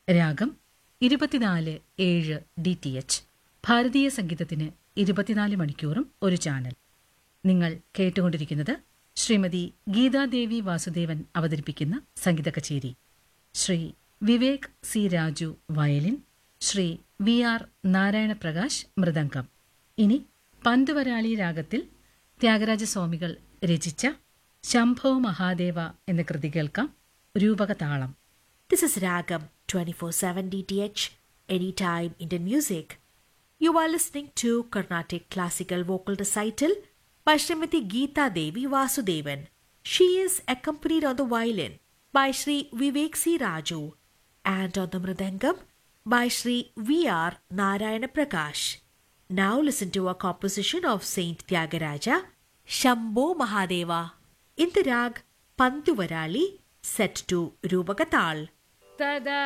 രാഗം ഇരുപത്തിനാല് ഏഴ് ഡി ടി എച്ച് ഭാരതീയ സംഗീതത്തിന് ഇരുപത്തിനാല് മണിക്കൂറും ഒരു ചാനൽ നിങ്ങൾ കേട്ടുകൊണ്ടിരിക്കുന്നത് ശ്രീമതി ഗീതാദേവി വാസുദേവൻ അവതരിപ്പിക്കുന്ന സംഗീത കച്ചേരി Shri Vivek C Raju violin Shri V R Narayanaprakash മൃദംഗം ഇനി പന്തുവരാളി രാഗത്തിൽ ത്യാഗരാജസ്വാമികൾ രചിച്ച ശംഭോ മഹാദേവ എന്ന കൃതി കേൾക്കാം രൂപകതാളം This is Ragam 24/7 DTH anytime Indian music. You are listening to Carnatic classical vocal recital by Srimati Geeta Devi Vasudevan. She is accompanied on the violin by Sri Vivek C. Raju and on the mridangam by Sri V. R. Narayana Prakash. Now listen to a composition of Saint Tyagaraja, Shambho Mahadeva, in the rag Pantuvarali set to Rubagatal. തദാ